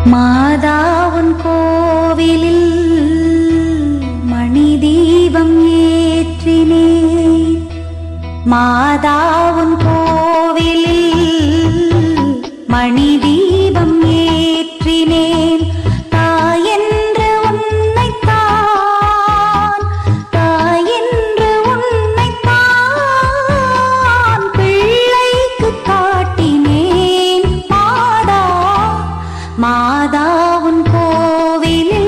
மாதாவுன் கோவிலில் மணி தீபம் ஏற்றினேன் மாதாவுன் கோவிலில் மணி தீபம் ஏற்றினேன் தாயென்று உன்னைத்தான் தாயென்று உன்னைத்தான் பிள்ளைக்கு காட்டினேன் மாதா மாதாவுன் கோவிலில்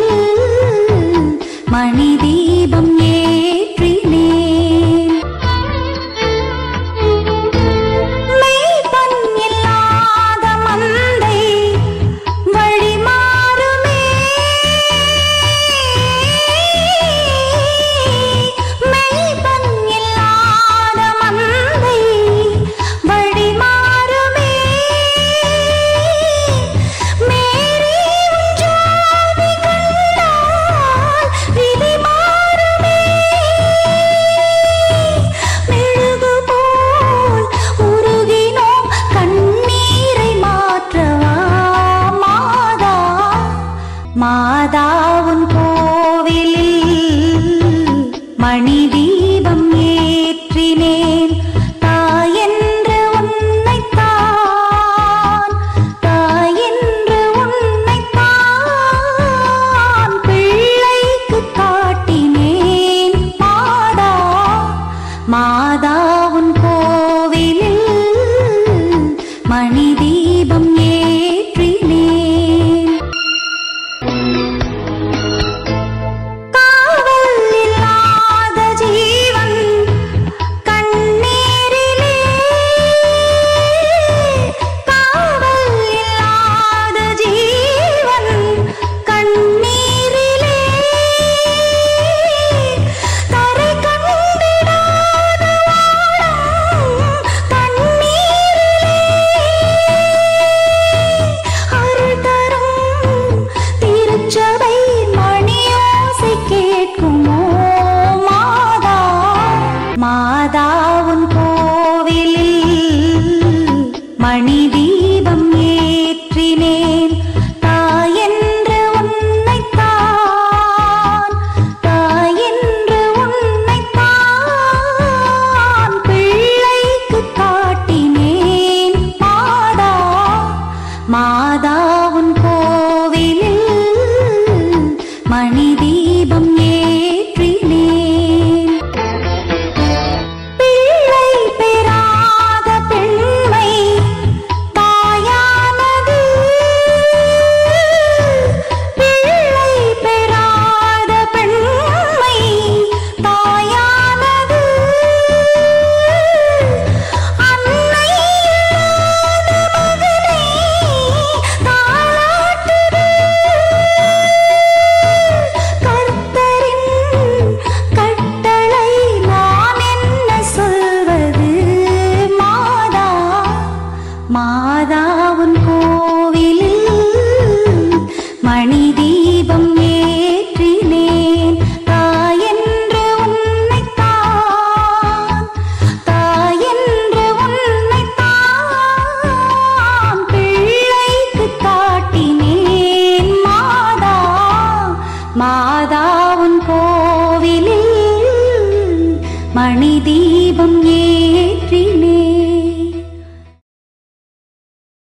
மணி தீபம் ஏற்றினேன் மெய்ப்பன் இல்லாத மந்தை வழி மாறுமே மெய்ப்பன் இல்லாத மந்தை வழி மாறுமே மேரி உன் ஜோதி கண்டால் விதி மாறுமே மெழுகு போல் உருகினோம் கண்ணீரை மாற்றவா மாதா மாதாவுன் கோவிலில் மணி தீபம் ஏற்றினேன் தாயென்று உன்னைத்தான் தாயென்று உன்னைத்தான் பிள்ளைக்கு காட்டினேன் மாதா மாதாவுன் கோவிலில் மணி தீபம் ஏற்றினேன் காவல் இல்லாத ஜீவன் கண்ணீரிலே காவல் இல்லாத ஜீவன் கண்ணீரிலே கரை கண்டிடாத வாழும் கண்ணீரிலே அருள் தரும் திருச்சபை மணியோசை கேட்குமோ மாதா மாதாவுன் கோவிலில் மணி தீபம் ஏற்றினேன் தாயென்று உன்னைத்தான் தாயென்று உன்னைத்தான் பிள்ளைக்கு காட்டினேன் மாதா மாதாவுன் கோவிலில் மணி தீபம் ஏற்றினேன் பிள்ளை பெறாத பெண்மை தாயானது பிள்ளை பெறாத பெண்மை தாயானது அன்னை இல்லாத மகனை தாளாட்டுது கர்த்தரின் கட்டளை நான் என்ன சொல்வது மாதா மாதா